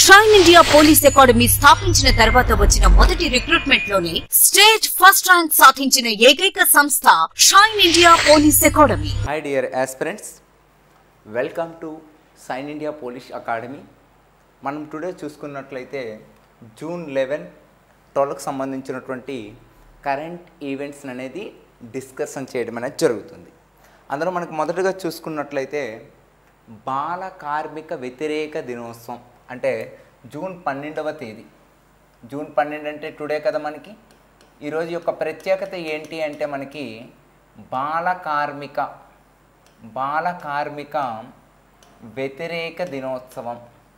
shine India police academy స్థాపించిన తర్వాత వచ్చిన మొదటి రిక్రూట్మెంట్ లోనే స్టేట్ ఫస్ట్ ర్యాంక్ సాధించిన ఏకైక సంస్థ shine India police academy hi dear aspirants welcome to shine India police academy మనం టుడే చూసుకున్నట్లయితే జూన్ లెవెన్ ట్వెల్వ్కి సంబంధించినటువంటి కరెంట్ ఈవెంట్స్ అనేది డిస్కషన్ చేయడం అనేది జరుగుతుంది అందులో మనకు మొదటగా చూసుకున్నట్లయితే బాల కార్మిక వ్యతిరేక దినోత్సవం అంటే జూన్ పన్నెండవ తేదీ జూన్ పన్నెండు అంటే టుడే కదా మనకి ఈరోజు యొక్క ప్రత్యేకత ఏంటి అంటే మనకి బాల కార్మిక బాల కార్మిక వ్యతిరేక దినోత్సవం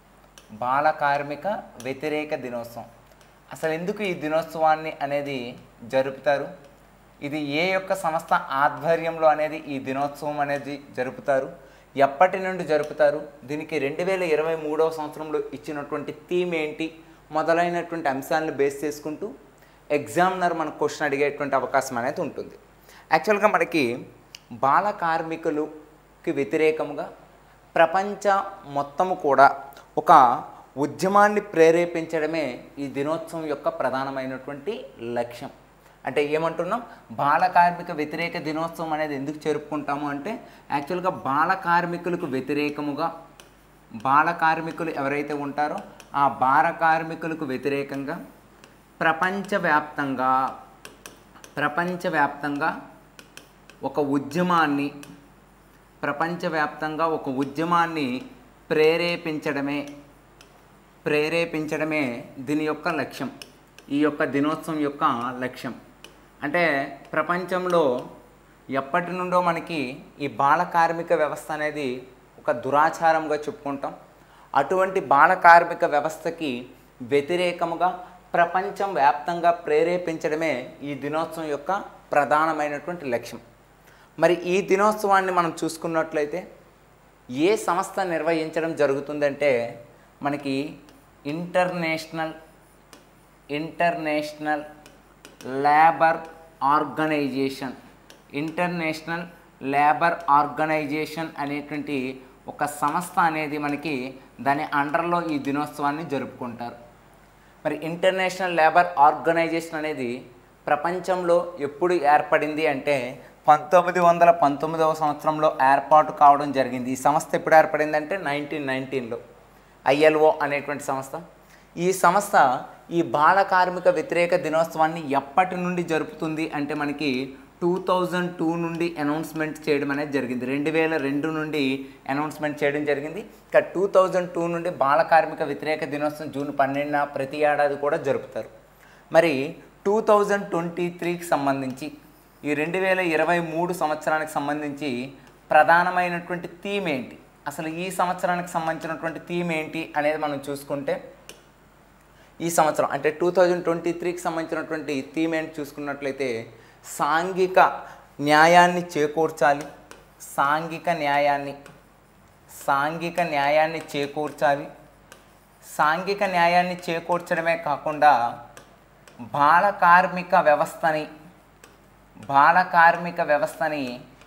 బాల కార్మిక వ్యతిరేక దినోత్సవం అసలు ఎందుకు ఈ దినోత్సవాన్ని అనేది జరుపుతారు ఇది ఏ యొక్క సంస్థ ఆధ్వర్యంలో అనేది ఈ దినోత్సవం అనేది జరుపుతారు ఎప్పటి నుండి జరుపుతారు దీనికి రెండు వేల ఇరవై మూడవ సంవత్సరంలో ఇచ్చినటువంటి థీమ్ ఏంటి మొదలైనటువంటి అంశాలను బేస్ చేసుకుంటూ ఎగ్జామినర్ మనకు క్వశ్చన్ అడిగేటువంటి అవకాశం అనేది ఉంటుంది యాక్చువల్గా మనకి బాల కార్మికులకి వ్యతిరేకముగా ప్రపంచ మొత్తము కూడా ఒక ఉద్యమాన్ని ప్రేరేపించడమే ఈ దినోత్సవం యొక్క ప్రధానమైనటువంటి లక్ష్యం అంటే ఏమంటున్నాం బాల కార్మిక వ్యతిరేక దినోత్సవం అనేది ఎందుకు జరుపుకుంటాము అంటే యాక్చువల్గా బాల కార్మికులకు వ్యతిరేకముగా బాల కార్మికులు ఎవరైతే ఉంటారో ఆ బాల కార్మికులకు వ్యతిరేకంగా ప్రపంచవ్యాప్తంగా ప్రపంచవ్యాప్తంగా ఒక ఉద్యమాన్ని ప్రపంచవ్యాప్తంగా ఒక ఉద్యమాన్ని ప్రేరేపించడమే ప్రేరేపించడమే దీని యొక్క లక్ష్యం ఈ యొక్క దినోత్సవం యొక్క లక్ష్యం అంటే ప్రపంచంలో ఎప్పటి నుండో మనకి ఈ బాల కార్మిక వ్యవస్థ అనేది ఒక దురాచారంగా చెప్పుకుంటాం అటువంటి బాల కార్మిక వ్యవస్థకి వ్యతిరేకముగా ప్రపంచం వ్యాప్తంగా ప్రేరేపించడమే ఈ దినోత్సవం యొక్క ప్రధానమైనటువంటి లక్ష్యం మరి ఈ దినోత్సవాన్ని మనం చూసుకున్నట్లయితే ఏ సంస్థ నిర్వహించడం జరుగుతుందంటే మనకి international international labour organisation international labour organisation అనేటువంటి ఒక సంస్థ అనేది మనకి దాని అండర్లో ఈ దినోత్సవాన్ని జరుపుకుంటారు మరి ఇంటర్నేషనల్ లేబర్ ఆర్గనైజేషన్ అనేది ప్రపంచంలో ఎప్పుడు ఏర్పడింది అంటే పంతొమ్మిది వందల పంతొమ్మిదవ సంవత్సరంలో ఏర్పాటు కావడం జరిగింది ఈ సంస్థ ఎప్పుడు ఏర్పడిందంటే నైన్టీన్ నైన్టీన్లో ఐఎల్ఓ అనేటువంటి సంస్థ ఈ సంస్థ ఈ బాల కార్మిక వ్యతిరేక దినోత్సవాన్ని ఎప్పటి నుండి జరుపుతుంది అంటే మనకి టూ థౌజండ్ టూ నుండి అనౌన్స్మెంట్ చేయడం అనేది జరిగింది రెండు వేల రెండు నుండి అనౌన్స్మెంట్ చేయడం జరిగింది ఇక టూ థౌజండ్ టూ నుండి బాల కార్మిక వ్యతిరేక దినోత్సవం జూన్ పన్నెండున ప్రతి ఏడాది కూడా జరుపుతారు మరి టూ థౌజండ్ ట్వంటీ త్రీకి సంబంధించి ఈ రెండు వేల ఇరవై మూడు సంవత్సరానికి సంబంధించి ప్రధానమైనటువంటి థీమ్ ఏంటి అసలు ఈ సంవత్సరానికి సంబంధించినటువంటి థీమ్ ఏంటి అనేది మనం చూసుకుంటే ఈ సంవత్సరం అంటే టూ థౌజండ్ ట్వంటీ త్రీకి సంబంధించినటువంటి థీమ్ ఏంటి చూసుకున్నట్లయితే సాంఘిక న్యాయాన్ని చేకూర్చాలి సాంఘిక న్యాయాన్ని సాంఘిక న్యాయాన్ని చేకూర్చాలి సాంఘిక న్యాయాన్ని చేకూర్చడమే కాకుండా బాల కార్మిక వ్యవస్థని బాల కార్మిక వ్యవస్థని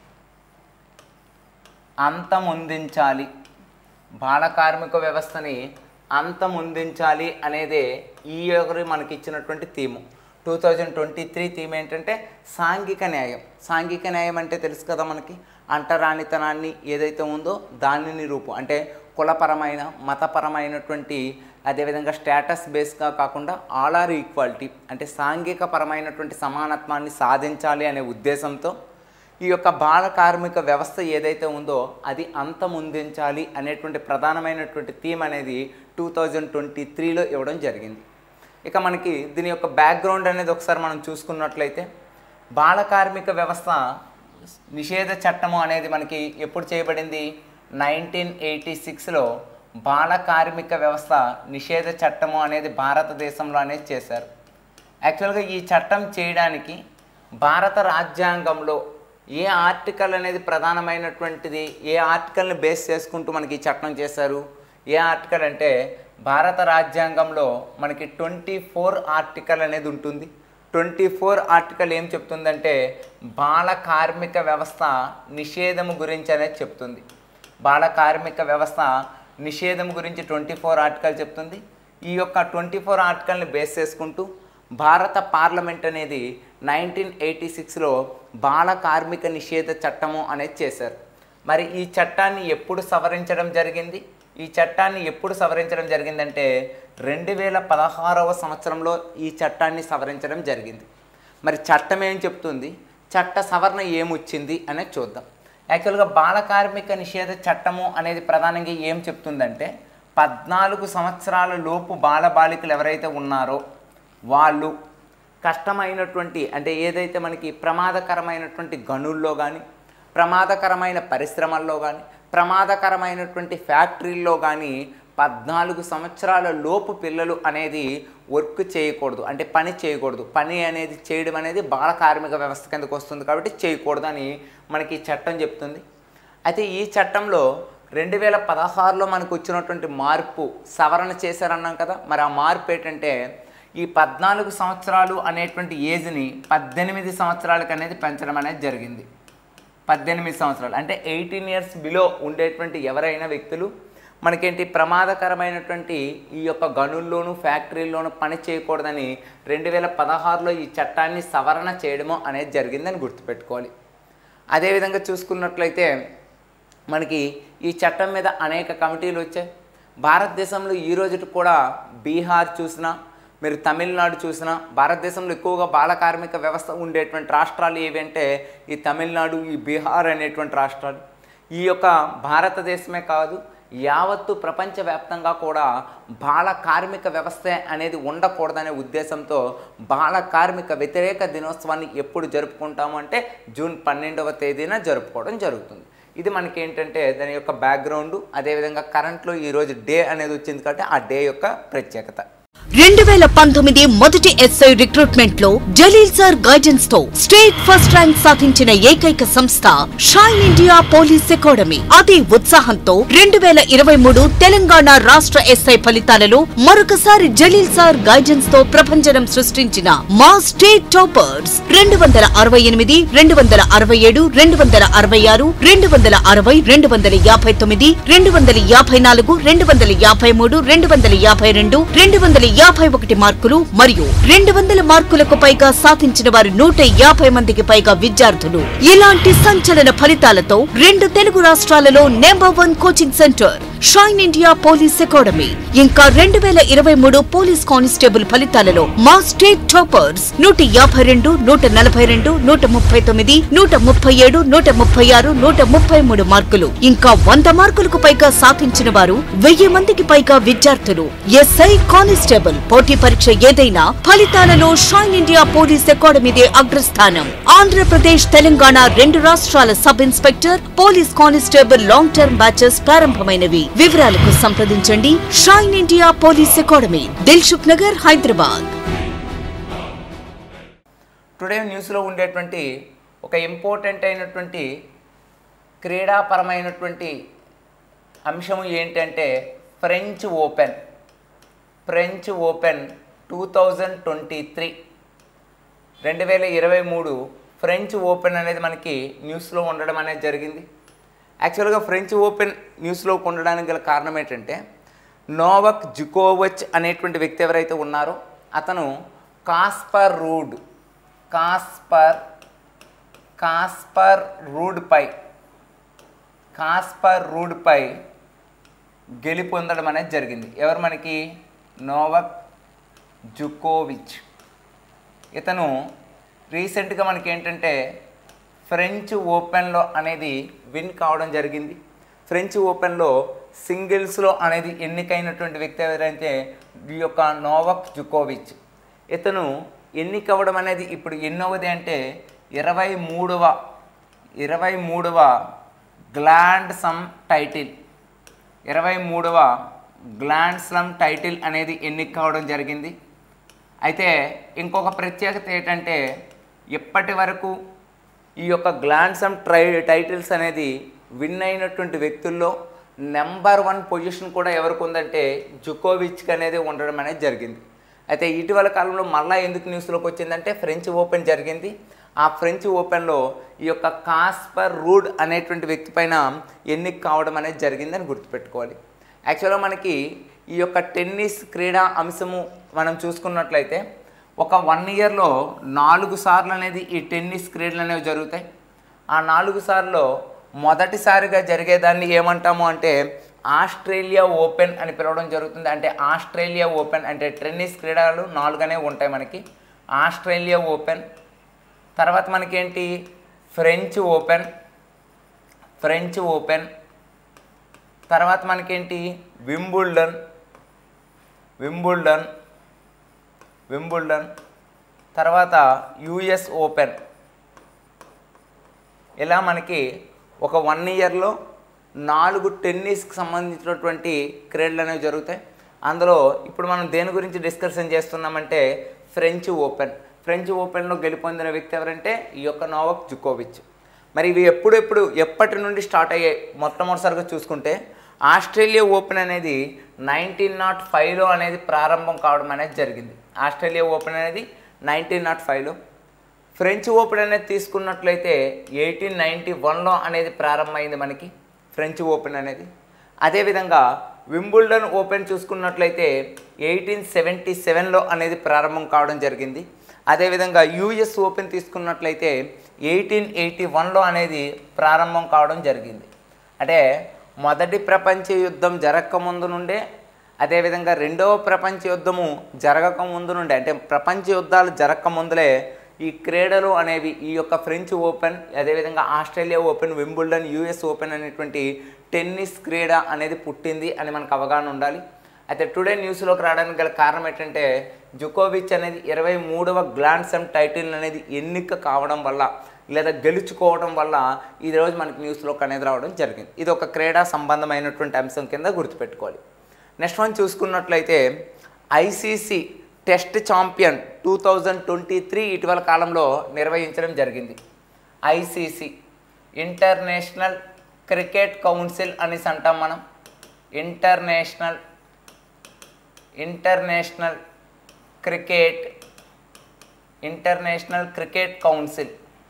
అంతమొందించాలి బాల కార్మిక వ్యవస్థని అంతమొందించాలి అనేదే ఈ ఒకరి మనకి ఇచ్చినటువంటి theme two thousand twenty three theme ఏంటంటే సాంఘిక న్యాయం సాంఘిక న్యాయం అంటే తెలుసు కదా మనకి అంటరానితనాన్ని ఏదైతే ఉందో దానిని రూపు అంటే కులపరమైన మతపరమైనటువంటి అదేవిధంగా స్టేటస్ బేస్గా కాకుండా ఆల్ ఆర్ ఈక్వాలిటీ అంటే సాంఘిక పరమైనటువంటి సమానత్వాన్ని సాధించాలి అనే ఉద్దేశంతో ఈ యొక్క బాల కార్మిక వ్యవస్థ ఏదైతే ఉందో అది అంతమొందించాలి అనేటువంటి ప్రధానమైనటువంటి థీమ్ అనేది టూ థౌజండ్ ట్వంటీ త్రీలో ఇవ్వడం జరిగింది ఇక మనకి దీని యొక్క బ్యాక్గ్రౌండ్ అనేది ఒకసారి మనం చూసుకున్నట్లయితే బాల కార్మిక వ్యవస్థ నిషేధ చట్టము అనేది మనకి ఎప్పుడు చేయబడింది నైన్టీన్ ఎయిటీ సిక్స్లో బాల కార్మిక వ్యవస్థ నిషేధ చట్టము అనేది భారతదేశంలో అనేది చేశారు యాక్చువల్గా ఈ చట్టం చేయడానికి భారత రాజ్యాంగంలో ఏ ఆర్టికల్ అనేది ప్రధానమైనటువంటిది ఏ ఆర్టికల్ని బేస్ చేసుకుంటూ మనకి ఈ చట్టం చేశారు ఏ ఆర్టికల్ అంటే భారత రాజ్యాంగంలో మనకి ట్వంటీ ఫోర్ ఆర్టికల్ అనేది ఉంటుంది ట్వంటీ ఫోర్ ఆర్టికల్ ఏం చెప్తుందంటే బాల కార్మిక వ్యవస్థ నిషేధము గురించి అనేది చెప్తుంది బాల కార్మిక వ్యవస్థ నిషేధం గురించి ట్వంటీ ఫోర్ ఆర్టికల్ చెప్తుంది ఈ యొక్క ట్వంటీ ఫోర్ ఆర్టికల్ని బేస్ చేసుకుంటూ భారత పార్లమెంట్ అనేది నైన్టీన్ ఎయిటీ సిక్స్లో బాల కార్మిక నిషేధ చట్టము అనేది చేశారు మరి ఈ చట్టాన్ని ఎప్పుడు సవరించడం జరిగింది ఈ చట్టాన్ని ఎప్పుడు సవరించడం జరిగిందంటే రెండు వేల పదహారవ సంవత్సరంలో ఈ చట్టాన్ని సవరించడం జరిగింది మరి చట్టం ఏం చెప్తుంది చట్ట సవరణ ఏమొచ్చింది అనేది చూద్దాం యాక్చువల్గా బాల కార్మిక నిషేధ చట్టము అనేది ప్రధానంగా ఏం చెప్తుందంటే పద్నాలుగు సంవత్సరాల లోపు బాలబాలికలు ఎవరైతే ఉన్నారో వాళ్ళు కష్టమైనటువంటి అంటే ఏదైతే మనకి ప్రమాదకరమైనటువంటి గనుల్లో కానీ ప్రమాదకరమైన పరిశ్రమల్లో కానీ ప్రమాదకరమైనటువంటి ఫ్యాక్టరీల్లో కానీ పద్నాలుగు సంవత్సరాల లోపు పిల్లలు అనేది వర్క్ చేయకూడదు అంటే పని చేయకూడదు పని అనేది చేయడం అనేది బాల కార్మిక వ్యవస్థ కిందకు వస్తుంది కాబట్టి చేయకూడదు అని మనకి ఈ చట్టం చెప్తుంది అయితే ఈ చట్టంలో రెండు వేల పదహారులో మనకు వచ్చినటువంటి మార్పు సవరణ చేశారన్నాం కదా మరి ఆ మార్పు ఏంటంటే ఈ పద్నాలుగు సంవత్సరాలు అనేటువంటి ఏజ్ని పద్దెనిమిది సంవత్సరాలకు అనేది పెంచడం అనేది జరిగింది పద్దెనిమిది సంవత్సరాలు అంటే ఎయిటీన్ ఇయర్స్ బిలో ఉండేటువంటి ఎవరైనా వ్యక్తులు మనకేంటి ప్రమాదకరమైనటువంటి ఈ యొక్క గనుల్లోనూ ఫ్యాక్టరీల్లోనూ పని చేయకూడదని రెండు వేల పదహారులో ఈ చట్టాన్ని సవరణ చేయడము అనేది జరిగిందని గుర్తుపెట్టుకోవాలి అదేవిధంగా చూసుకున్నట్లయితే మనకి ఈ చట్టం మీద అనేక కమిటీలు వచ్చాయి భారతదేశంలో ఈ రోజుకి కూడా బీహార్ చూసినా మీరు తమిళనాడు చూసినా భారతదేశంలో ఎక్కువగా బాల కార్మిక వ్యవస్థ ఉండేటువంటి రాష్ట్రాలు ఏవి అంటే ఈ తమిళనాడు ఈ బీహార్ అనేటువంటి రాష్ట్రాలు ఈ యొక్క భారతదేశమే కాదు యావత్తు ప్రపంచవ్యాప్తంగా కూడా బాల కార్మిక వ్యవస్థ అనేది ఉండకూడదనే ఉద్దేశంతో బాల కార్మిక వ్యతిరేక దినోత్సవాన్ని ఎప్పుడు జరుపుకుంటాము అంటే జూన్ పన్నెండవ తేదీన జరుపుకోవడం జరుగుతుంది ఇది మనకి ఏంటంటే దాని యొక్క బ్యాక్గ్రౌండ్ అదేవిధంగా కరెంట్లో ఈరోజు డే అనేది వచ్చింది కాబట్టి ఆ డే యొక్క ప్రత్యేకత రెండు వేల పంతొమ్మిది మొదటి ఎస్ఐ రిక్రూట్మెంట్ లో జలీల్ సార్ గైడెన్స్ తో స్టేట్ ఫస్ట్ ర్యాంక్ సాధించిన ఏకైక సంస్థ షైన్ ఇండియా పోలీస్ అకాడమీ అదే ఉత్సాహంతో రెండు వేల ఇరవై మూడు తెలంగాణ రాష్ట్ర ఎస్ఐ ఫలితాలలో మరొకసారి జలీల్ సార్ గైడెన్స్ తో ప్రపంచనం సృష్టించిన మా స్టేట్ టాపర్స్ రెండు వందల అరవై ఎనిమిది రెండు వందల అరవై ఏడు రెండు వందల అరవై ఆరు రెండు వందల అరవై రెండు వందల యాభై తొమ్మిది రెండు వందల యాభై నాలుగు రెండు వందల యాభై మూడు రెండు వందల యాభై రెండు రెండు వందల యాభై ఒకటి మార్కులు మరియు రెండు వందల మార్కులకు పైగా సాధించిన వారు నూట యాభై మందికి పైగా విద్యార్థులు ఇలాంటి సంచలన ఫలితాలతో రెండు తెలుగు రాష్ట్రాలలో number one coaching center shine India police academy ఇంకా రెండు వేల ఇరవై మూడు పోలీస్ కానిస్టేబుల్ ఫలితాలలో మా స్టేట్ టాపర్స్ నూట యాభై రెండు నూట నలభై రెండు నూట ముప్పై తొమ్మిది నూట ముప్పై ఏడు నూట ముప్పై ఆరు నూట ముప్పై మూడు మార్కులు ఇంకా వంద మార్కులకు పైగా సాధించిన వారు వెయ్యి మందికి పైగా విద్యార్థులు ఎస్ఐ కానిస్టేబుల్ పోటీ పరీక్ష ఏదైనా ఫలితాలలో షైన్ ఇండియా పోలీస్ అకాడమీదే అగ్రస్థానం ఆంధ్రప్రదేశ్ తెలంగాణ రెండు రాష్ట్రాల sub inspector police constable long term batches ప్రారంభమైనవి వివరాలకు సంప్రదించండి shine India police academy Dilsukh Nagar Hyderabad today న్యూస్లో ఉండేటువంటి ఒక ఇంపార్టెంట్ అయినటువంటి క్రీడాపరమైనటువంటి అంశము ఏంటంటే French open French open two thousand twenty three రెండు వేల ఇరవై మూడు ఫ్రెంచ్ ఓపెన్ అనేది మనకి న్యూస్లో ఉండడం అనేది జరిగింది యాక్చువల్గా ఫ్రెంచ్ ఓపెన్ న్యూస్లో ఉండడానికి గల కారణం ఏంటంటే నోవక్ జుకోవచ్ అనేటువంటి వ్యక్తి ఎవరైతే ఉన్నారో అతను కాస్పర్ రూడ్ కాస్పర్ కాస్పర్ రూడ్పై కాస్పర్ రూడ్పై గెలుపొందడం అనేది జరిగింది ఎవరు మనకి నోవక్ జుకోవిచ్ ఇతను రీసెంట్గా మనకి ఏంటంటే ఫ్రెంచ్ ఓపెన్లో అనేది విన్ కావడం జరిగింది ఫ్రెంచ్ ఓపెన్లో సింగిల్స్లో అనేది ఎన్నికైనటువంటి వ్యక్తి ఎవరైతే ఈ యొక్క నోవక్ జుకోవిచ్ ఇతను ఎన్నికవ్వడం అనేది ఇప్పుడు ఎన్నవది అంటే ఇరవై మూడవ ఇరవై మూడవ గ్లాండ్ సమ్ టైటిల్ ఇరవై మూడవ గ్లాండ్ స్లమ్ టైటిల్ అనేది ఎన్నిక కావడం జరిగింది అయితే ఇంకొక ప్రత్యేకత ఏంటంటే ఇప్పటి వరకు ఈ యొక్క గ్లాన్సమ్ ట్రై టైటిల్స్ అనేది విన్ అయినటువంటి వ్యక్తుల్లో నెంబర్ వన్ పొజిషన్ కూడా ఎవరికి ఉందంటే జుకోవిచ్కి అనేది ఉండడం అనేది జరిగింది అయితే ఇటీవల కాలంలో మళ్ళీ ఎందుకు న్యూస్లోకి వచ్చిందంటే ఫ్రెంచ్ ఓపెన్ జరిగింది ఆ ఫ్రెంచ్ ఓపెన్లో ఈ యొక్క కాస్పర్ రూడ్ అనేటువంటి వ్యక్తి పైన ఎన్నిక కావడం అనేది జరిగిందని గుర్తుపెట్టుకోవాలి యాక్చువల్గా మనకి ఈ యొక్క టెన్నిస్ క్రీడా అంశము మనం చూసుకున్నట్లయితే ఒక వన్ ఇయర్లో నాలుగు సార్లు అనేది ఈ టెన్నిస్ క్రీడలు అనేవి జరుగుతాయి ఆ నాలుగు సార్లు మొదటిసారిగా జరిగేదాన్ని ఏమంటాము అంటే ఆస్ట్రేలియా ఓపెన్ అని పిలవడం జరుగుతుంది అంటే ఆస్ట్రేలియా ఓపెన్ అంటే టెన్నిస్ క్రీడలు నాలుగనే ఉంటాయి మనకి ఆస్ట్రేలియా ఓపెన్ తర్వాత మనకేంటి ఫ్రెంచ్ ఓపెన్ ఫ్రెంచ్ ఓపెన్ తర్వాత మనకేంటి వింబుల్డన్ వింబుల్డన్ వింబుల్డన్ తర్వాత యుఎస్ ఓపెన్ ఇలా మనకి ఒక వన్ ఇయర్లో నాలుగు టెన్నిస్కి సంబంధించినటువంటి క్రీడలు అనేవి జరుగుతాయి అందులో ఇప్పుడు మనం దేని గురించి డిస్కషన్ చేస్తున్నామంటే ఫ్రెంచ్ ఓపెన్ ఫ్రెంచ్ ఓపెన్లో గెలుపొందిన వ్యక్తి ఎవరంటే ఈ యొక్క నోవక్ జుకోవిచ్ మరి ఇవి ఎప్పుడెప్పుడు ఎప్పటి నుండి స్టార్ట్ అయ్యాయి మొట్టమొదటిసారిగా చూసుకుంటే ఆస్ట్రేలియా ఓపెన్ అనేది నైన్టీన్ నాట్ ఫైవ్లో అనేది ప్రారంభం కావడం అనేది జరిగింది ఆస్ట్రేలియా ఓపెన్ అనేది నైన్టీన్ నాట్ ఫైవ్లో ఫ్రెంచ్ ఓపెన్ అనేది తీసుకున్నట్లయితే ఎయిటీన్ నైంటీ వన్లో అనేది ప్రారంభమైంది మనకి ఫ్రెంచ్ ఓపెన్ అనేది అదేవిధంగా వింబుల్డన్ ఓపెన్ చూసుకున్నట్లయితే ఎయిటీన్ సెవెంటీ సెవెన్లో అనేది ప్రారంభం కావడం జరిగింది అదేవిధంగా యూఎస్ ఓపెన్ తీసుకున్నట్లయితే ఎయిటీన్ ఎయిటీ వన్లో అనేది ప్రారంభం కావడం జరిగింది అంటే మొదటి ప్రపంచ యుద్ధం జరగక ముందు నుండే అదేవిధంగా రెండవ ప్రపంచ యుద్ధము జరగక ముందు నుండే అంటే ప్రపంచ యుద్ధాలు జరగక ముందులే ఈ క్రీడలు అనేవి ఈ యొక్క ఫ్రెంచ్ ఓపెన్ అదేవిధంగా Australia Open Wimbledon US Open అనేటువంటి టెన్నిస్ క్రీడ అనేది పుట్టింది అని మనకు అవగాహన ఉండాలి అయితే టుడే న్యూస్లోకి రావడానికి గల కారణం ఏంటంటే జుకోవిచ్ అనేది ఇరవై మూడవ గ్లాండ్ సమ్ టైటిల్ అనేది ఎన్నిక కావడం వల్ల లేదా గెలుచుకోవడం వల్ల ఈ రోజు మనకి న్యూస్లోకి అనేది రావడం జరిగింది ఇది ఒక క్రీడా సంబంధమైనటువంటి అంశం కింద గుర్తుపెట్టుకోవాలి నెక్స్ట్ వన్ చూసుకున్నట్లయితే ICC test champion two thousand twenty three ఇటీవల కాలంలో నిర్వహించడం జరిగింది ఐసీసీ ఇంటర్నేషనల్ క్రికెట్ కౌన్సిల్ అనేసి అంటాం మనం international international cricket international cricket council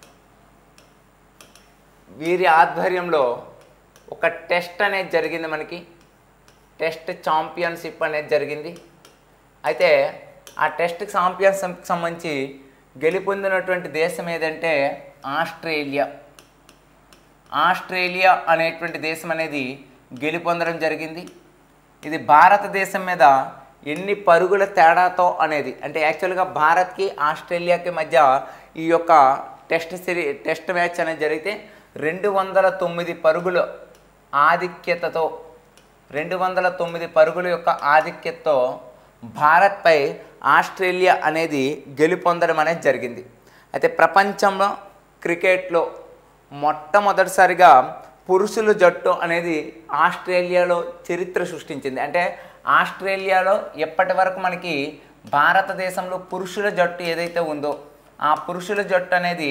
వీరి ఆధ్వర్యంలో ఒక టెస్ట్ అనేది జరిగింది మనకి టెస్ట్ ఛాంపియన్షిప్ అనేది జరిగింది అయితే ఆ టెస్ట్ ఛాంపియన్షిప్కి సంబంధించి గెలుపొందినటువంటి దేశం ఏదంటే ఆస్ట్రేలియా ఆస్ట్రేలియా అనేటువంటి దేశం అనేది గెలుపొందడం జరిగింది ఇది భారతదేశం మీద ఎన్ని పరుగుల తేడాతో అనేది అంటే యాక్చువల్గా భారత్కి ఆస్ట్రేలియాకి మధ్య ఈ యొక్క టెస్ట్ సిరీ టెస్ట్ మ్యాచ్ అనేది జరిగితే రెండు వందల తొమ్మిది పరుగుల ఆధిక్యతతో రెండు వందల తొమ్మిది పరుగుల యొక్క ఆధిక్యతతో భారత్పై ఆస్ట్రేలియా అనేది గెలుపొందడం అనేది జరిగింది అయితే ప్రపంచంలో క్రికెట్లో మొట్టమొదటిసారిగా పురుషుల జట్టు అనేది ఆస్ట్రేలియాలో చరిత్ర సృష్టించింది అంటే ఆస్ట్రేలియాలో ఎప్పటి వరకు మనకి భారతదేశంలో పురుషుల జట్టు ఏదైతే ఉందో ఆ పురుషుల జట్టు అనేది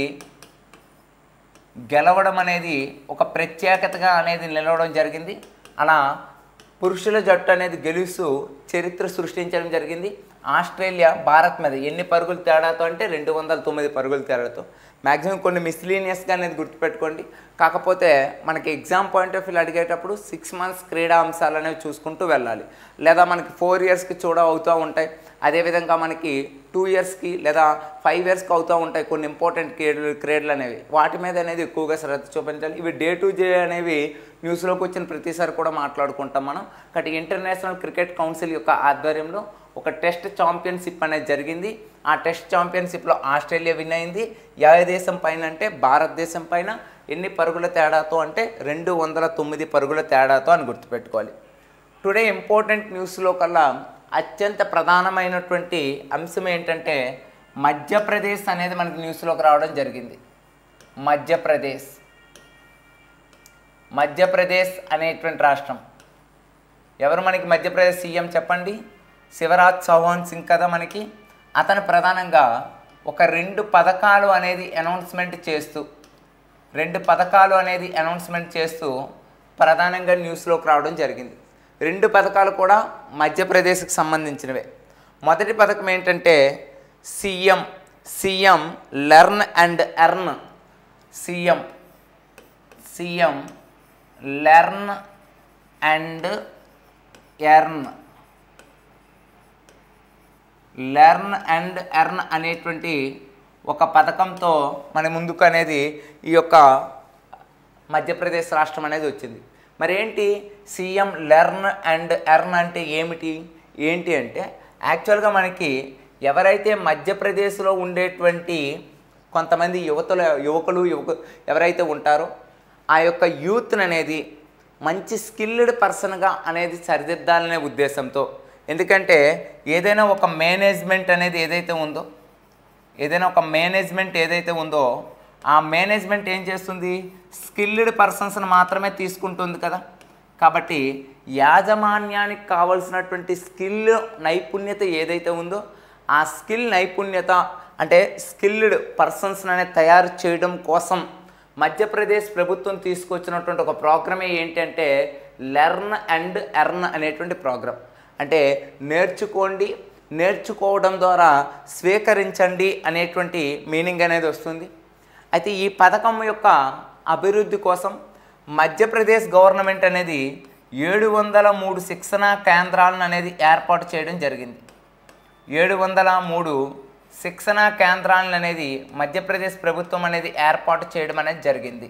గెలవడం అనేది ఒక ప్రత్యేకతగా అనేది నిలవడం జరిగింది అలా పురుషుల జట్టు అనేది గెలుస్తూ చరిత్ర సృష్టించడం జరిగింది ఆస్ట్రేలియా భారత్ మీద ఎన్ని పరుగులు తేడాతో అంటే రెండు వందల తొమ్మిది పరుగుల తేడాతో మ్యాక్సిమం కొన్ని మిస్లీనియస్గా అనేది గుర్తుపెట్టుకోండి కాకపోతే మనకి ఎగ్జామ్ పాయింట్ ఆఫ్ వ్యూ అడిగేటప్పుడు సిక్స్ మంత్స్ క్రీడా అంశాలు అనేవి చూసుకుంటూ వెళ్ళాలి లేదా మనకి ఫోర్ ఇయర్స్కి చూడ అవుతూ ఉంటాయి అదేవిధంగా మనకి టూ ఇయర్స్కి లేదా ఫైవ్ ఇయర్స్కి అవుతూ ఉంటాయి కొన్ని ఇంపార్టెంట్ క్రీడలు క్రీడలు అనేవి వాటి మీద అనేది ఎక్కువగా శ్రద్ధ చూపించాలి ఇవి డే టు డే అనేవి న్యూస్లోకి వచ్చిన ప్రతిసారి కూడా మాట్లాడుకుంటాం మనం కాబట్టి ఇంటర్నేషనల్ క్రికెట్ కౌన్సిల్ యొక్క ఆధ్వర్యంలో ఒక టెస్ట్ ఛాంపియన్షిప్ అనేది జరిగింది ఆ టెస్ట్ ఛాంపియన్షిప్లో ఆస్ట్రేలియా విన్ అయింది ఏ దేశం పైన అంటే భారతదేశం పైన ఎన్ని పరుగుల తేడాతో అంటే రెండు వందల తొమ్మిది పరుగుల తేడాతో అని గుర్తుపెట్టుకోవాలి టుడే ఇంపార్టెంట్ న్యూస్లో కల్లా అత్యంత ప్రధానమైనటువంటి అంశం ఏంటంటే మధ్యప్రదేశ్ అనేది మనకి న్యూస్లోకి రావడం జరిగింది మధ్యప్రదేశ్ మధ్యప్రదేశ్ అనేటువంటి రాష్ట్రం ఎవరు మనకి మధ్యప్రదేశ్ సీఎం చెప్పండి శివరాజ్ చౌహాన్ సింగ్ కదా మనకి అతను ప్రధానంగా ఒక రెండు పథకాలు అనేది అనౌన్స్మెంట్ చేస్తూ రెండు పథకాలు అనేది అనౌన్స్మెంట్ చేస్తూ ప్రధానంగా న్యూస్లోకి రావడం జరిగింది రెండు పథకాలు కూడా మధ్యప్రదేశ్కి సంబంధించినవే మొదటి పథకం ఏంటంటే CM CM learn and earn CM CM learn and earn learn and earn అనేటువంటి ఒక పథకంతో మన ముందుకు అనేది ఈ యొక్క మధ్యప్రదేశ్ రాష్ట్రం అనేది వచ్చింది మరి ఏంటి సీఎం లెర్న్ అండ్ ఎర్న్ అంటే ఏమిటి ఏంటి అంటే యాక్చువల్గా మనకి ఎవరైతే మధ్యప్రదేశ్లో ఉండేటువంటి కొంతమంది యువతుల యువకులు యువకు ఎవరైతే ఉంటారో ఆ యొక్క యూత్ అనేది మంచి స్కిల్డ్ పర్సన్గా అనేది సరిదిద్దాలనే ఉద్దేశంతో ఎందుకంటే ఏదైనా ఒక మేనేజ్మెంట్ అనేది ఏదైతే ఉందో ఏదైనా ఒక మేనేజ్మెంట్ ఏదైతే ఉందో ఆ మేనేజ్మెంట్ ఏం చేస్తుంది స్కిల్డ్ పర్సన్స్ని మాత్రమే తీసుకుంటుంది కదా కాబట్టి యాజమాన్యానికి కావలసినటువంటి స్కిల్ నైపుణ్యత ఏదైతే ఉందో ఆ స్కిల్ నైపుణ్యత అంటే స్కిల్డ్ పర్సన్స్ అనేది తయారు చేయడం కోసం మధ్యప్రదేశ్ ప్రభుత్వం తీసుకొచ్చినటువంటి ఒక ప్రోగ్రామే ఏంటంటే లెర్న్ అండ్ ఎర్న్ అనేటువంటి ప్రోగ్రామ్ అంటే నేర్చుకోండి నేర్చుకోవడం ద్వారా స్వీకరించండి అనేటువంటి మీనింగ్ అనేది వస్తుంది అయితే ఈ పథకం యొక్క అభివృద్ధి కోసం మధ్యప్రదేశ్ గవర్నమెంట్ అనేది ఏడు వందల మూడు శిక్షణా కేంద్రాలను అనేది ఏర్పాటు చేయడం జరిగింది ఏడు వందల మూడు శిక్షణా కేంద్రాలను అనేది మధ్యప్రదేశ్ ప్రభుత్వం అనేది ఏర్పాటు చేయడం అనేది జరిగింది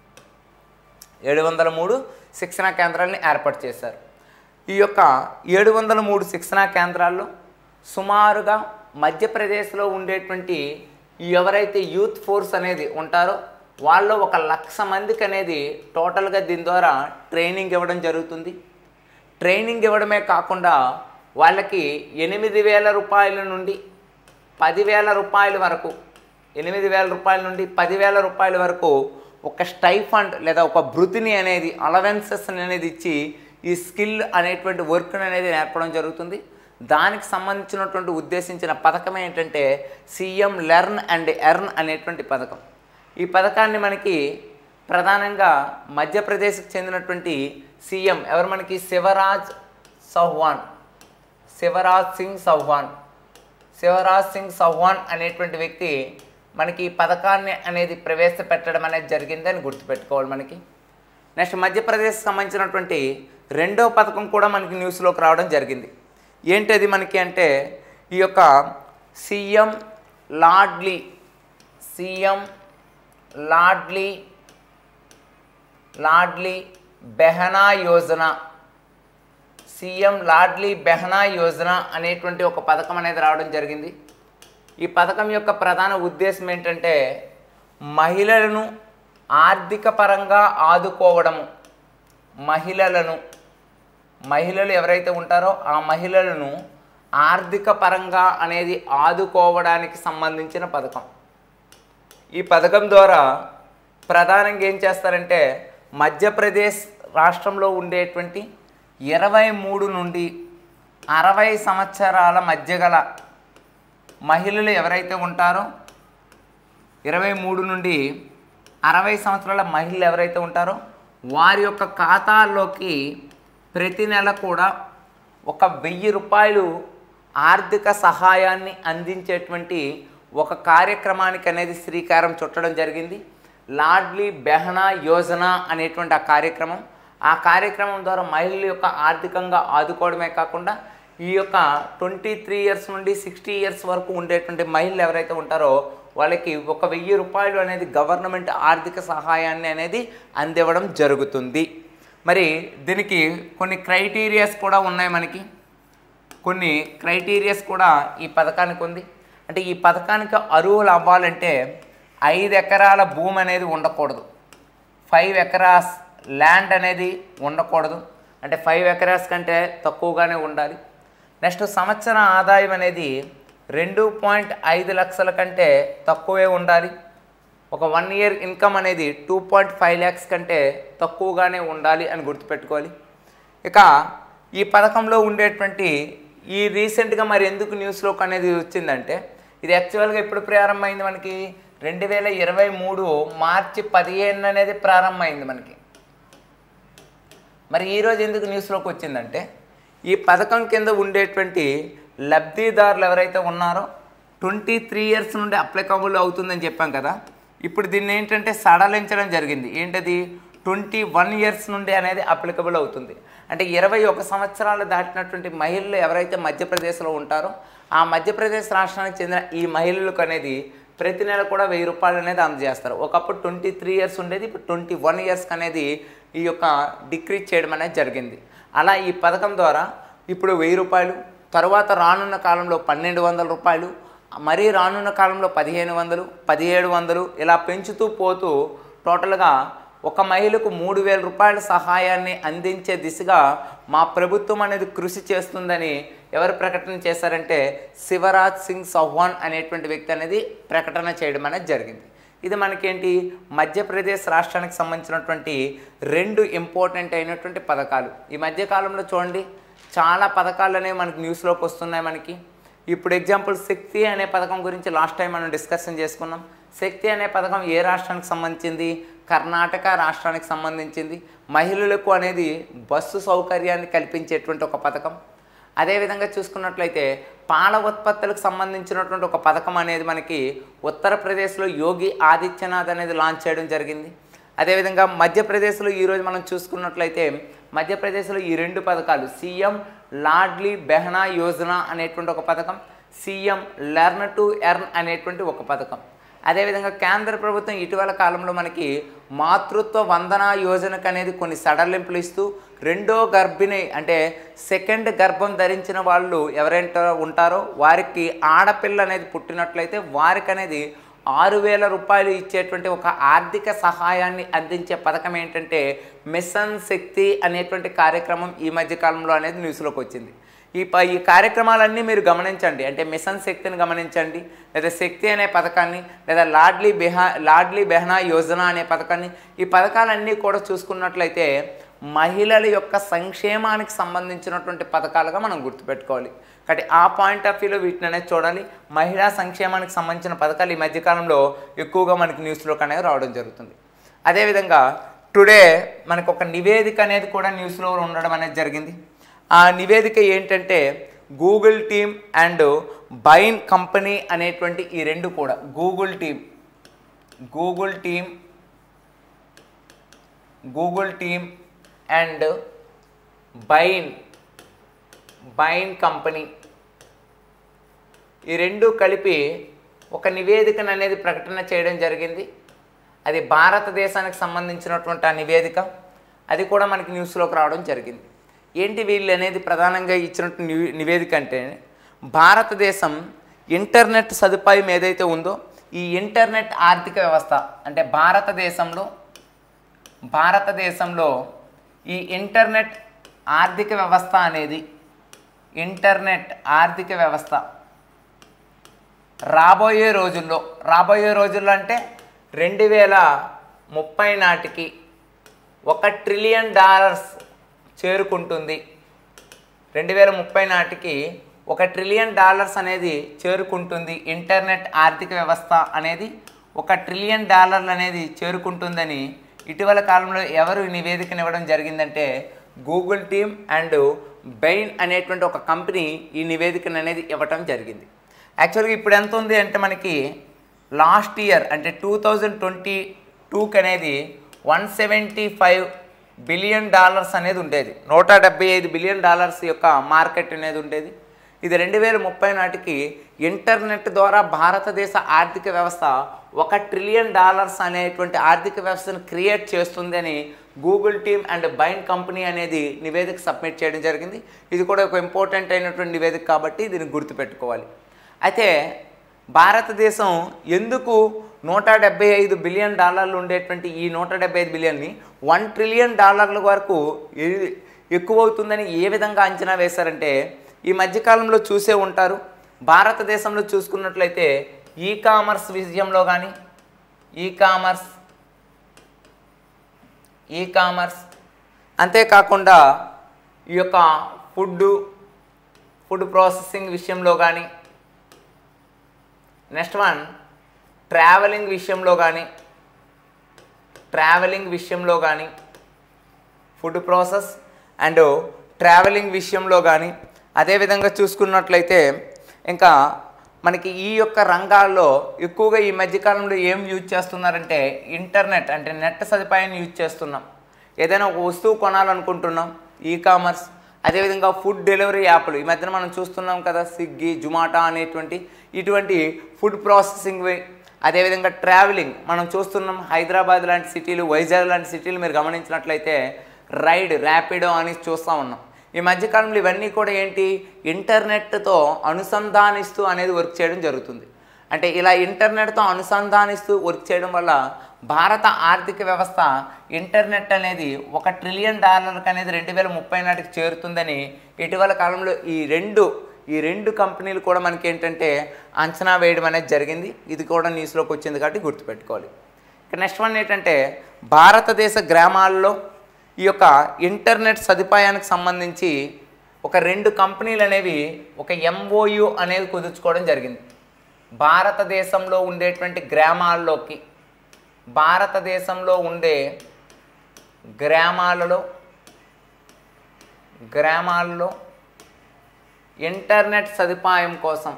ఏడు వందల మూడు శిక్షణా కేంద్రాలని ఏర్పాటు చేశారు ఈ యొక్క ఏడు వందల మూడు శిక్షణా కేంద్రాల్లో సుమారుగా మధ్యప్రదేశ్లో ఉండేటువంటి ఈ ఎవరైతే యూత్ ఫోర్స్ అనేది ఉంటారో వాళ్ళు ఒక లక్ష మందికి అనేది టోటల్గా దీని ద్వారా ట్రైనింగ్ ఇవ్వడం జరుగుతుంది ట్రైనింగ్ ఇవ్వడమే కాకుండా వాళ్ళకి ఎనిమిది వేల రూపాయల నుండి పదివేల రూపాయల వరకు ఎనిమిది వేల రూపాయల నుండి పదివేల రూపాయల వరకు ఒక స్టైఫండ్ లేదా ఒక భృతిని అనేది అలవెన్సెస్ అనేది ఇచ్చి ఈ స్కిల్ అనేటువంటి వర్క్ అనేది నేర్పడం జరుగుతుంది దానికి సంబంధించినటువంటి ఉద్దేశించిన పథకం ఏంటంటే సీఎం లెర్న్ అండ్ ఎర్న్ అనేటువంటి పథకం ఈ పథకాన్ని మనకి ప్రధానంగా మధ్యప్రదేశ్కి చెందినటువంటి సీఎం ఎవరు మనకి శివరాజ్ చౌహాన్ శివరాజ్ సింగ్ చౌహాన్ శివరాజ్ సింగ్ చౌహాన్ అనేటువంటి వ్యక్తి మనకి ఈ పథకాన్ని అనేది ప్రవేశపెట్టడం అనేది జరిగిందని గుర్తుపెట్టుకోవాలి మనకి నెక్స్ట్ మధ్యప్రదేశ్ సంబంధించినటువంటి రెండో పథకం కూడా మనకి న్యూస్లోకి రావడం జరిగింది ఏంటది మనకి అంటే ఈ యొక్క CM Ladli CM Ladli Ladli Behna Yojana CM Ladli Behna Yojana అనేటువంటి ఒక పథకం అనేది రావడం జరిగింది ఈ పథకం యొక్క ప్రధాన ఉద్దేశం ఏంటంటే మహిళలను ఆర్థిక పరంగా ఆదుకోవడము మహిళలను మహిళలు ఎవరైతే ఉంటారో ఆ మహిళలను ఆర్థిక పరంగా అనేది ఆదుకోవడానికి సంబంధించిన పథకం ఈ పథకం ద్వారా ప్రధానంగా ఏం చేస్తారంటే మధ్యప్రదేశ్ రాష్ట్రంలో ఉండేటువంటి ఇరవై మూడు నుండి అరవై సంవత్సరాల మధ్య గల మహిళలు ఎవరైతే ఉంటారో ఇరవై మూడు నుండి అరవై సంవత్సరాల మహిళలు ఎవరైతే ఉంటారో వారి యొక్క ఖాతాల్లోకి ప్రతి నెల కూడా ఒక వెయ్యి రూపాయలు ఆర్థిక సహాయాన్ని అందించేటువంటి ఒక కార్యక్రమానికి అనేది శ్రీకారం చుట్టడం జరిగింది లాడ్లీ బెహనా యోజన అనేటువంటి ఆ కార్యక్రమం ఆ కార్యక్రమం ద్వారా మహిళల యొక్క ఆర్థికంగా ఆదుకోవడమే కాకుండా ఈ యొక్క ట్వంటీ త్రీ ఇయర్స్ నుండి సిక్స్టీ ఇయర్స్ వరకు ఉండేటువంటి మహిళలు ఎవరైతే ఉంటారో వాళ్ళకి ఒక వెయ్యి రూపాయలు అనేది గవర్నమెంట్ ఆర్థిక సహాయాన్ని అనేది అందివ్వడం జరుగుతుంది మరి దీనికి కొన్ని క్రైటీరియాస్ కూడా ఉన్నాయి మనకి కొన్ని క్రైటీరియాస్ కూడా ఈ పథకానికి ఉంది అంటే ఈ పథకానికి అర్హులు అవ్వాలంటే ఐదు ఎకరాల భూమి అనేది ఉండకూడదు ఫైవ్ ఎకరాస్ ల్యాండ్ అనేది ఉండకూడదు అంటే ఫైవ్ ఎకరాస్ కంటే తక్కువగానే ఉండాలి నెక్స్ట్ సంవత్సర ఆదాయం అనేది రెండు పాయింట్ ఐదు లక్షల కంటే తక్కువే ఉండాలి ఒక వన్ ఇయర్ ఇన్కమ్ అనేది టూ పాయింట్ ఫైవ్ ల్యాక్స్ కంటే తక్కువగానే ఉండాలి అని గుర్తుపెట్టుకోవాలి ఇక ఈ పథకంలో ఉండేటువంటి ఈ రీసెంట్గా మరి ఎందుకు న్యూస్లోకి అనేది వచ్చిందంటే ఇది యాక్చువల్గా ఎప్పుడు ప్రారంభమైంది మనకి రెండు వేల ఇరవై మూడు మార్చి పదిహేను అనేది ప్రారంభమైంది మనకి మరి ఈరోజు ఎందుకు న్యూస్లోకి వచ్చిందంటే ఈ పథకం కింద ఉండేటువంటి లబ్ధిదారులు ఎవరైతే ఉన్నారో ట్వంటీ త్రీ ఇయర్స్ నుండి అప్లికబుల్ అవుతుందని చెప్పాం కదా ఇప్పుడు దీన్ని ఏంటంటే సడలించడం జరిగింది ఏంటది ట్వంటీ వన్ ఇయర్స్ నుండి అనేది అప్లికబుల్ అవుతుంది అంటే ఇరవై ఒక సంవత్సరాలు దాటినటువంటి మహిళలు ఎవరైతే మధ్యప్రదేశ్లో ఉంటారో ఆ మధ్యప్రదేశ్ రాష్ట్రానికి చెందిన ఈ మహిళలకు అనేది ప్రతి నెల కూడా వెయ్యి రూపాయలు అనేది అందజేస్తారు ఒకప్పుడు ట్వంటీ త్రీ ఇయర్స్ ఉండేది ఇప్పుడు ట్వంటీ వన్ ఇయర్స్కి అనేది ఈ యొక్క డిక్రీజ్ చేయడం అనేది జరిగింది అలా ఈ పథకం ద్వారా ఇప్పుడు వెయ్యి రూపాయలు తర్వాత రానున్న కాలంలో పన్నెండు వందల రూపాయలు మరీ రానున్న కాలంలో పదిహేను వందలు పదిహేడు వందలు ఇలా పెంచుతూ పోతూ టోటల్గా ఒక మహిళకు మూడు వేల రూపాయల సహాయాన్ని అందించే దిశగా మా ప్రభుత్వం అనేది కృషి చేస్తుందని ఎవరు ప్రకటన చేశారంటే శివరాజ్ సింగ్ చౌహాన్ అనేటువంటి వ్యక్తి అనేది ప్రకటన చేయడం అనేది జరిగింది ఇది మనకేంటి మధ్యప్రదేశ్ రాష్ట్రానికి సంబంధించినటువంటి రెండు ఇంపార్టెంట్ అయినటువంటి పథకాలు ఈ మధ్యకాలంలో చూడండి చాలా పథకాలు అనేవి మనకి న్యూస్లోకి వస్తున్నాయి మనకి ఇప్పుడు ఎగ్జాంపుల్ శక్తి అనే పథకం గురించి లాస్ట్ టైం మనం డిస్కషన్ చేసుకున్నాం శక్తి అనే పథకం ఏ రాష్ట్రానికి సంబంధించింది కర్ణాటక రాష్ట్రానికి సంబంధించింది మహిళలకు అనేది బస్సు సౌకర్యాన్ని కల్పించేటువంటి ఒక పథకం అదేవిధంగా చూసుకున్నట్లయితే పాల ఉత్పత్తులకు సంబంధించినటువంటి ఒక పథకం అనేది మనకి ఉత్తరప్రదేశ్లో యోగి ఆదిత్యనాథ్ అనేది లాంచ్ చేయడం జరిగింది అదేవిధంగా మధ్యప్రదేశ్లో ఈరోజు మనం చూసుకున్నట్లయితే మధ్యప్రదేశ్లో ఈ రెండు పథకాలు సీఎం లాడ్లీ బెహనా యోజన అనేటువంటి ఒక పథకం సీఎం లెర్న్ టు ఎర్న్ అనేటువంటి ఒక పథకం అదేవిధంగా కేంద్ర ప్రభుత్వం ఇటీవల కాలంలో మనకి మాతృత్వ వందన యోజనకు అనేది కొన్ని సడలింపులు ఇస్తూ రెండో గర్భిణి అంటే సెకండ్ గర్భం ధరించిన వాళ్ళు ఎవరైతే ఉంటారో వారికి ఆడపిల్ల అనేది పుట్టినట్లయితే వారికి అనేది ఆరు వేల రూపాయలు ఇచ్చేటువంటి ఒక ఆర్థిక సహాయాన్ని అందించే పథకం ఏంటంటే మిషన్ శక్తి అనేటువంటి కార్యక్రమం ఈ మధ్య కాలంలో అనేది న్యూస్లోకి వచ్చింది ఈ ప ఈ కార్యక్రమాలన్నీ మీరు గమనించండి అంటే మిషన్ శక్తిని గమనించండి లేదా శక్తి అనే పథకాన్ని లేదా లాడ్లీ బెహా లాడ్లీ బెహనా యోజన అనే పథకాన్ని ఈ పథకాలన్నీ కూడా చూసుకున్నట్లయితే మహిళల యొక్క సంక్షేమానికి సంబంధించినటువంటి పథకాలుగా మనం గుర్తుపెట్టుకోవాలి కాబట్టి ఆ పాయింట్ ఆఫ్ వ్యూలో వీటిని అనేది చూడాలి మహిళా సంక్షేమానికి సంబంధించిన పథకాలు ఈ మధ్యకాలంలో ఎక్కువగా మనకి న్యూస్లోకి అనేది రావడం జరుగుతుంది అదేవిధంగా టుడే మనకు ఒక నివేదిక అనేది కూడా న్యూస్లో ఉండడం అనేది జరిగింది ఆ నివేదిక ఏంటంటే Google team and Bain company అనేటువంటి ఈ రెండు కూడా Google team Google team Google team and Bain Bain company ఈ రెండు కలిపి ఒక నివేదికను అనేది ప్రకటన చేయడం జరిగింది అది భారతదేశానికి సంబంధించినటువంటి ఆ నివేదిక అది కూడా మనకి న్యూస్లోకి రావడం జరిగింది ఏంటి వీళ్ళు అనేది ప్రధానంగా ఇచ్చినట్టు నివే- నివేదిక అంటే భారతదేశం ఇంటర్నెట్ సదుపాయం ఏదైతే ఉందో ఈ ఇంటర్నెట్ ఆర్థిక వ్యవస్థ అంటే భారతదేశంలో భారతదేశంలో ఈ ఇంటర్నెట్ ఆర్థిక వ్యవస్థ అనేది ఇంటర్నెట్ ఆర్థిక వ్యవస్థ రాబోయే రోజుల్లో రాబోయే రోజుల్లో అంటే రెండు వేల ముప్పై నాటికి ఒక ట్రిలియన్ డాలర్స్ చేరుకుంటుంది రెండు వేల ముప్పై నాటికి ఒక ట్రిలియన్ డాలర్స్ అనేది చేరుకుంటుంది ఇంటర్నెట్ ఆర్థిక వ్యవస్థ అనేది ఒక ట్రిలియన్ డాలర్లు అనేది చేరుకుంటుందని ఇటీవల కాలంలో ఎవరు ఈ నివేదికను ఇవ్వడం జరిగిందంటే గూగుల్ టీమ్ అండ్ బెయిన్ అనేటువంటి ఒక కంపెనీ ఈ నివేదికను అనేది ఇవ్వటం జరిగింది యాక్చువల్గా ఇప్పుడు ఎంత ఉంది అంటే మనకి లాస్ట్ ఇయర్ అంటే టూ థౌజండ్ ట్వంటీ టూకి అనేది one seventy five billion dollars అనేది ఉండేది నూట డెబ్బై ఐదు బిలియన్ డాలర్స్ యొక్క మార్కెట్ అనేది ఉండేది ఇది రెండు వేల ముప్పై నాటికి ఇంటర్నెట్ ద్వారా భారతదేశ ఆర్థిక వ్యవస్థ ఒక ట్రిలియన్ డాలర్స్ అనేటువంటి ఆర్థిక వ్యవస్థను క్రియేట్ చేస్తుంది అని Google team and Bain company అనేది నివేదిక సబ్మిట్ చేయడం జరిగింది ఇది కూడా ఒక ఇంపార్టెంట్ అయినటువంటి నివేదిక కాబట్టి దీన్ని గుర్తుపెట్టుకోవాలి అయితే భారతదేశం ఎందుకు నూట డెబ్బై ఐదు బిలియన్ డాలర్లు ఉండేటువంటి ఈ నూట డెబ్బై ఐదు బిలియన్ని వన్ ట్రిలియన్ డాలర్ల వరకు ఏ- ఎక్కువ అవుతుందని ఏ విధంగా అంచనా వేశారంటే ఈ మధ్యకాలంలో చూసే ఉంటారు భారతదేశంలో చూసుకున్నట్లయితే ఈ కామర్స్ విజయంలో కానీ ఈ కామర్స్ ఈ కామర్స్ అంతేకాకుండా ఈ యొక్క ఫుడ్ ఫుడ్ ప్రాసెసింగ్ విషయంలో కానీ నెక్స్ట్ వన్ ట్రావెలింగ్ విషయంలో కానీ ట్రావెలింగ్ విషయంలో కానీ ఫుడ్ ప్రాసెస్ అండ్ ట్రావెలింగ్ విషయంలో కానీ అదేవిధంగా చూసుకున్నట్లయితే ఇంకా మనకి ఈ యొక్క రంగాల్లో ఎక్కువగా ఈ మధ్యకాలంలో ఏం యూజ్ చేస్తున్నారంటే ఇంటర్నెట్ అంటే నెట్ సదుపాయాన్ని యూజ్ చేస్తున్నాం ఏదైనా ఒక వస్తువు కొనాలనుకుంటున్నాం ఈ కామర్స్ అదేవిధంగా ఫుడ్ డెలివరీ యాప్లు ఈ మధ్యన మనం చూస్తున్నాం కదా స్విగ్గీ జుమాటా అనేటువంటి ఇటువంటి ఫుడ్ ప్రాసెసింగ్ అదేవిధంగా ట్రావెలింగ్ మనం చూస్తున్నాం హైదరాబాద్ లాంటి సిటీలు వైజాగ్ లాంటి సిటీలు మీరు గమనించినట్లయితే రైడ్ ర్యాపిడో అని చూస్తూ ఉన్నాం ఈ మధ్యకాలంలో ఇవన్నీ కూడా ఏంటి ఇంటర్నెట్తో అనుసంధానిస్తూ అనేది వర్క్ చేయడం జరుగుతుంది అంటే ఇలా ఇంటర్నెట్తో అనుసంధానిస్తూ వర్క్ చేయడం వల్ల భారత ఆర్థిక వ్యవస్థ ఇంటర్నెట్ అనేది ఒక ట్రిలియన్ డాలర్కి అనేది రెండు వేల ముప్పై నాటికి చేరుతుందని ఇటీవల కాలంలో ఈ రెండు ఈ రెండు కంపెనీలు కూడా మనకి ఏంటంటే అంచనా వేయడం అనేది జరిగింది ఇది కూడా న్యూస్లోకి వచ్చింది కాబట్టి గుర్తుపెట్టుకోవాలి ఇక నెక్స్ట్ వన్ ఏంటంటే భారతదేశ గ్రామాల్లో ఈ యొక్క ఇంటర్నెట్ సదుపాయానికి సంబంధించి ఒక రెండు కంపెనీలు అనేవి ఒక ఎంఓయు అనేది కుదుర్చుకోవడం జరిగింది భారతదేశంలో ఉండేటువంటి గ్రామాల్లోకి భారతదేశంలో ఉండే గ్రామాలలో గ్రామాల్లో ఇంటర్నెట్ సదుపాయం కోసం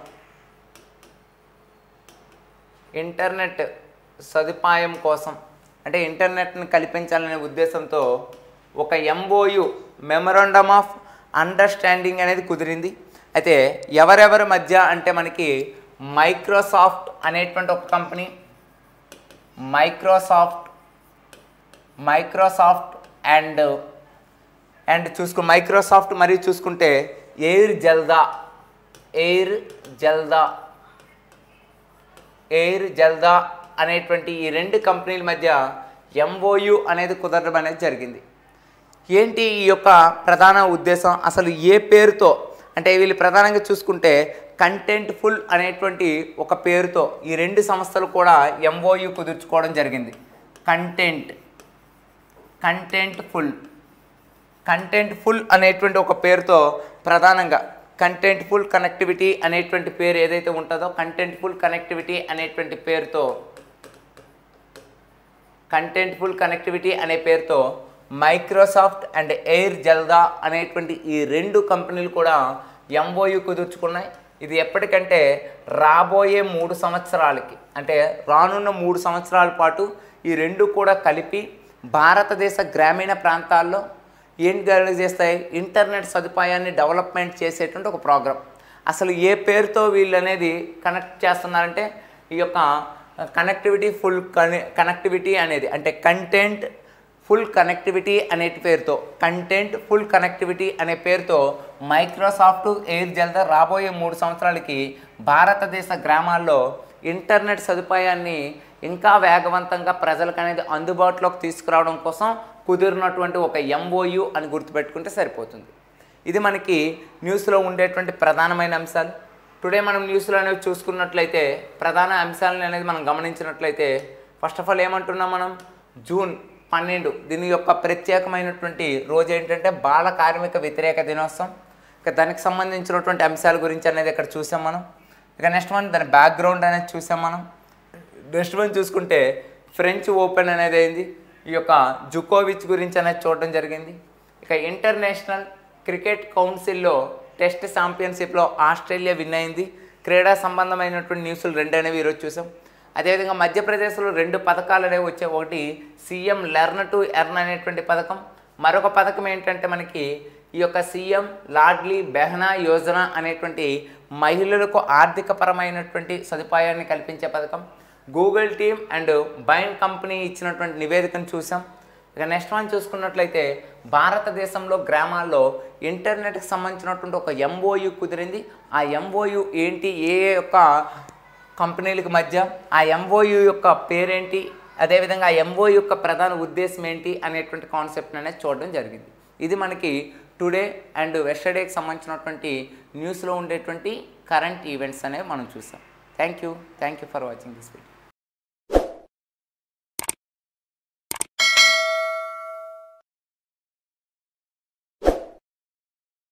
ఇంటర్నెట్ సదుపాయం కోసం అంటే ఇంటర్నెట్ని కల్పించాలనే ఉద్దేశంతో ఒక ఎంఓయు మెమరాండమ్ ఆఫ్ అండర్స్టాండింగ్ అనేది కుదిరింది అయితే ఎవరెవరి మధ్య అంటే మనకి మైక్రోసాఫ్ట్ అనేటువంటి ఒక company Microsoft Microsoft and and చూసుకు మైక్రోసాఫ్ట్ మరియు చూసుకుంటే Air Jaldi Air Jaldi Air Jaldi అనేటువంటి ఈ రెండు కంపెనీల మధ్య ఎంఓయు అనేది కుదరడం అనేది జరిగింది ఏంటి ఈ యొక్క ప్రధాన ఉద్దేశం అసలు ఏ పేరుతో అంటే వీళ్ళు ప్రధానంగా చూసుకుంటే కంటెంట్ ఫుల్ అనేటువంటి ఒక పేరుతో ఈ రెండు సంస్థలు కూడా ఎంఓయు కుదుర్చుకోవడం జరిగింది content content full content full అనేటువంటి ఒక పేరుతో ప్రధానంగా కంటెంట్ ఫుల్ కనెక్టివిటీ అనేటువంటి పేరు ఏదైతే ఉంటుందో కంటెంట్ ఫుల్ కనెక్టివిటీ అనేటువంటి పేరుతో కంటెంట్ ఫుల్ కనెక్టివిటీ అనే పేరుతో మైక్రోసాఫ్ట్ అండ్ ఎయిర్ జల్దా అనేటువంటి ఈ రెండు కంపెనీలు కూడా ఎంఓయు కుదుర్చుకున్నాయి ఇది ఎప్పటికంటే రాబోయే మూడు సంవత్సరాలకి అంటే రానున్న మూడు సంవత్సరాల పాటు ఈ రెండు కూడా కలిపి భారతదేశ గ్రామీణ ప్రాంతాల్లో ఏం చేస్తాయి ఇంటర్నెట్ సదుపాయాన్ని డెవలప్మెంట్ చేసేటువంటి ఒక ప్రోగ్రామ్ అసలు ఏ పేరుతో వీళ్ళు అనేది కనెక్ట్ చేస్తున్నారంటే ఈ యొక్క కనెక్టివిటీ ఫుల్ కనె కనెక్టివిటీ అనేది అంటే కంటెంట్ ఫుల్ కనెక్టివిటీ అనే పేరుతో కంటెంట్ ఫుల్ కనెక్టివిటీ అనే పేరుతో మైక్రోసాఫ్ట్ ఎయిర్ జల్దా రాబోయే మూడు సంవత్సరాలకి భారతదేశ గ్రామాల్లో ఇంటర్నెట్ సదుపాయాన్ని ఇంకా వేగవంతంగా ప్రజలకు అనేది అందుబాటులోకి తీసుకురావడం కోసం కుదిరినటువంటి ఒక ఎంఓయు అని గుర్తుపెట్టుకుంటే సరిపోతుంది ఇది మనకి న్యూస్లో ఉండేటువంటి ప్రధానమైన అంశాలు టుడే మనం న్యూస్లో అనేవి చూసుకున్నట్లయితే ప్రధాన అంశాలను అనేది మనం గమనించినట్లయితే ఫస్ట్ ఆఫ్ ఆల్ ఏమంటున్నాం మనం జూన్ పన్నెండు దీని యొక్క ప్రత్యేకమైనటువంటి రోజు ఏంటంటే బాల కార్మిక వ్యతిరేక దినోత్సవం ఇక దానికి సంబంధించినటువంటి అంశాల గురించి అనేది ఇక్కడ చూసాం మనం ఇక నెక్స్ట్ వన్ దాని బ్యాక్గ్రౌండ్ అనేది చూసాం మనం నెక్స్ట్ వన్ చూసుకుంటే ఫ్రెంచ్ ఓపెన్ అనేది అయింది ఈ యొక్క జుకోవిచ్ గురించి అనేది చూడడం జరిగింది ఇక ఇంటర్నేషనల్ క్రికెట్ కౌన్సిల్లో టెస్ట్ ఛాంపియన్షిప్లో ఆస్ట్రేలియా విన్ అయింది క్రీడా సంబంధమైనటువంటి న్యూస్లు రెండు అనేవి ఈరోజు చూసాం అదేవిధంగా మధ్యప్రదేశ్లో రెండు పథకాలు అనేవి వచ్చాయి ఒకటి సీఎం లెర్న్ టు ఎర్న్ అనేటువంటి పథకం మరొక పథకం ఏంటంటే మనకి ఈ యొక్క సీఎం లాడ్లీ బెహనా యోజన అనేటువంటి మహిళలకు ఆర్థికపరమైనటువంటి సదుపాయాన్ని కల్పించే పథకం Google team and Bain company ఇచ్చినటువంటి నివేదికను చూసాం ఇక నెక్స్ట్ వన్ చూసుకున్నట్లయితే భారతదేశంలో గ్రామాల్లో ఇంటర్నెట్కి సంబంధించినటువంటి ఒక ఎంఓయు కుదిరింది ఆ ఎంఓయు ఏంటి ఏ ఏ యొక్క కంపెనీలకు మధ్య ఆ ఎంఓయు యొక్క పేరేంటి అదేవిధంగా ఆ ఎంఓయు యొక్క ప్రధాన ఉద్దేశం ఏంటి అనేటువంటి కాన్సెప్ట్ అనేది చూడడం జరిగింది ఇది మనకి టుడే అండ్ వెస్టర్డేకి సంబంధించినటువంటి న్యూస్లో ఉండేటువంటి కరెంట్ ఈవెంట్స్ అనేవి మనం చూసాం thank you thank you for watching this video